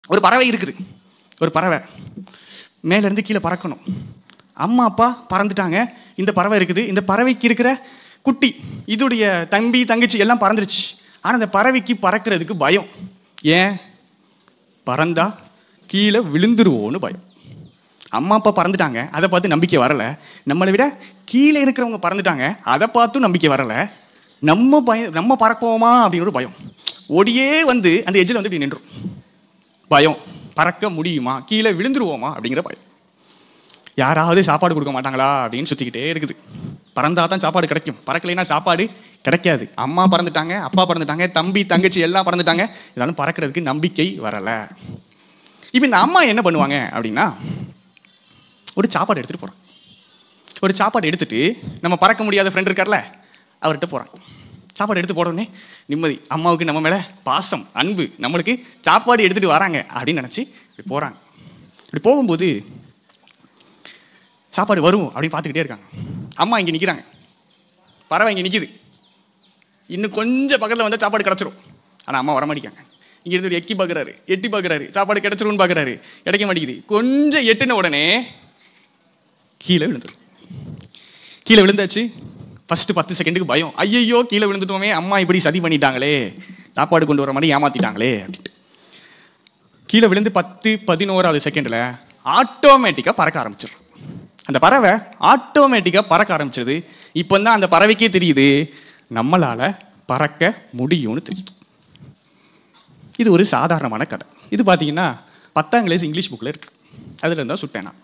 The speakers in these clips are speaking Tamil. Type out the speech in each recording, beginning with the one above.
ஒரு பறவை இருக்குது ஒரு பறவை மேலேருந்து கீழே பறக்கணும் அம்மா அப்பா பறந்துட்டாங்க இந்த பறவை இருக்குது இந்த பறவைக்கு இருக்கிற குட்டி இதுடைய தம்பி தங்கச்சி எல்லாம் பறந்துருச்சு ஆனால் அந்த பறவைக்கு பறக்கிறதுக்கு பயம் ஏன் பறந்தா கீழே விழுந்துருவோன்னு பயம் அம்மா அப்பா பறந்துட்டாங்க அதை பார்த்து நம்பிக்கை வரல நம்மளை விட கீழே இருக்கிறவங்க பறந்துட்டாங்க அதை பார்த்தும் நம்பிக்கை வரல நம்ம பய நம்ம பறப்போமா அப்படின்னு ஒரு பயம் ஓடியே வந்து அந்த எஜ்ஜில் வந்து இப்படி நின்றும் பயம் பறக்க முடியுமா கீழே விழுந்துருவோமா அப்படிங்கிற பயம் யாராவது சாப்பாடு கொடுக்க மாட்டாங்களா அப்படின்னு சுற்றிக்கிட்டே இருக்குது பறந்தா தான் சாப்பாடு கிடைக்கும் பறக்கலைன்னா சாப்பாடு கிடைக்காது அம்மா பறந்துட்டாங்க அப்பா பறந்துட்டாங்க தம்பி தங்கச்சி எல்லாம் பறந்துட்டாங்க இதனாலும் பறக்கிறதுக்கு நம்பிக்கை வரலை இப்போ இந்த அம்மா என்ன பண்ணுவாங்க அப்படின்னா ஒரு சாப்பாடு எடுத்துகிட்டு போகிறான் ஒரு சாப்பாடு எடுத்துட்டு நம்ம பறக்க முடியாத ஃப்ரெண்ட் இருக்கார்ல அவர்கிட்ட போகிறான் சாப்பாடு எடுத்து போடனே நிம்மதி அம்மாவுக்கு நம்ம மேலே பாசம் அன்பு நம்மளுக்கு சாப்பாடு எடுத்துகிட்டு வராங்க அப்படின்னு நினச்சி இப்படி போகிறாங்க இப்படி போகும்போது சாப்பாடு வரும் அப்படின்னு பார்த்துக்கிட்டே இருக்காங்க அம்மா இங்கே நிற்கிறாங்க பறவை இங்கே நிற்கிது இன்னும் கொஞ்சம் பக்கத்தில் வந்தால் சாப்பாடு கிடச்சிரும் ஆனால் அம்மா வர மாட்டேங்காங்க இங்கே இருந்து ஒரு எக்கி பார்க்குறாரு எட்டி பார்க்குறாரு சாப்பாடு கிடச்சிரும்னு பார்க்குறாரு கிடைக்க மாட்டேங்குது கொஞ்சம் எட்டுன உடனே கீழே விழுந்துரும் கீழே விழுந்தாச்சு ஃபஸ்ட்டு பத்து செகண்டுக்கு பயம் ஐயையோ கீழே விழுந்துட்டோமே அம்மா இப்படி சதி பண்ணிட்டாங்களே சாப்பாடு கொண்டு வர மாதிரி ஏமாத்திட்டாங்களே அப்படின்ட்டு கீழே விழுந்து பத்து பதினோராவது செகண்டில் ஆட்டோமேட்டிக்காக பறக்க ஆரம்பிச்சிடும் அந்த பறவை ஆட்டோமேட்டிக்காக பறக்க ஆரம்பிச்சிருது இப்போ தான் அந்த பறவைக்கே தெரியுது நம்மளால் பறக்க முடியும்னு தெரியுது இது ஒரு சாதாரணமான கதை இது பார்த்தீங்கன்னா பத்தாம் கிளாஸ் இங்கிலீஷ் புக்கில் இருக்குது அதில் இருந்தால் சுட்டேன் நான்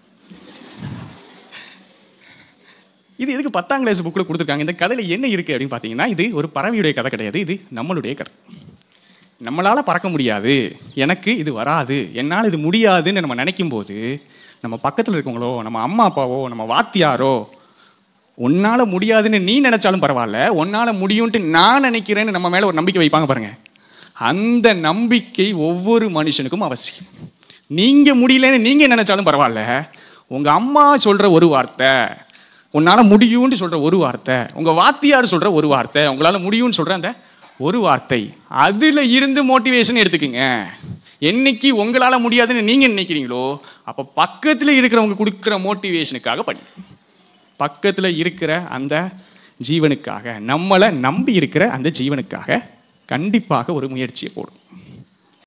இது எதுக்கு பத்தாம் கிளாஸ் புக்கில் கொடுத்துருக்காங்க இந்த கதையில் என்ன இருக்குது அப்படின்னு பார்த்தீங்கன்னா இது ஒரு பறவையுடைய கதை கிடையாது இது நம்மளுடைய கதை நம்மளால் பறக்க முடியாது எனக்கு இது வராது என்னால் இது முடியாதுன்னு நம்ம நினைக்கும் போது நம்ம பக்கத்தில் இருக்கவங்களோ நம்ம அம்மா அப்பாவோ நம்ம வாத்தியாரோ உன்னால் முடியாதுன்னு நீ நினச்சாலும் பரவாயில்ல உன்னால் முடியும்ட்டு நான் நினைக்கிறேன்னு நம்ம மேலே ஒரு நம்பிக்கை வைப்பாங்க பாருங்க அந்த நம்பிக்கை ஒவ்வொரு மனுஷனுக்கும் அவசியம் நீங்கள் முடியலன்னு நீங்கள் நினச்சாலும் பரவாயில்ல உங்கள் அம்மா சொல்கிற ஒரு வார்த்தை உன்னால் முடியும்னு சொல்கிற ஒரு வார்த்தை உங்கள் வாத்தியார் சொல்கிற ஒரு வார்த்தை உங்களால் முடியும்னு சொல்கிற அந்த ஒரு வார்த்தை அதில் இருந்து மோட்டிவேஷன் எடுத்துக்கோங்க என்னைக்கு உங்களால் முடியாதுன்னு நீங்கள் நினைக்கிறீங்களோ அப்போ பக்கத்தில் இருக்கிறவங்க கொடுக்குற மோட்டிவேஷனுக்காக படி பக்கத்தில் இருக்கிற அந்த ஜீவனுக்காக நம்மளை நம்பி இருக்கிற அந்த ஜீவனுக்காக கண்டிப்பாக ஒரு முயற்சியை போடும்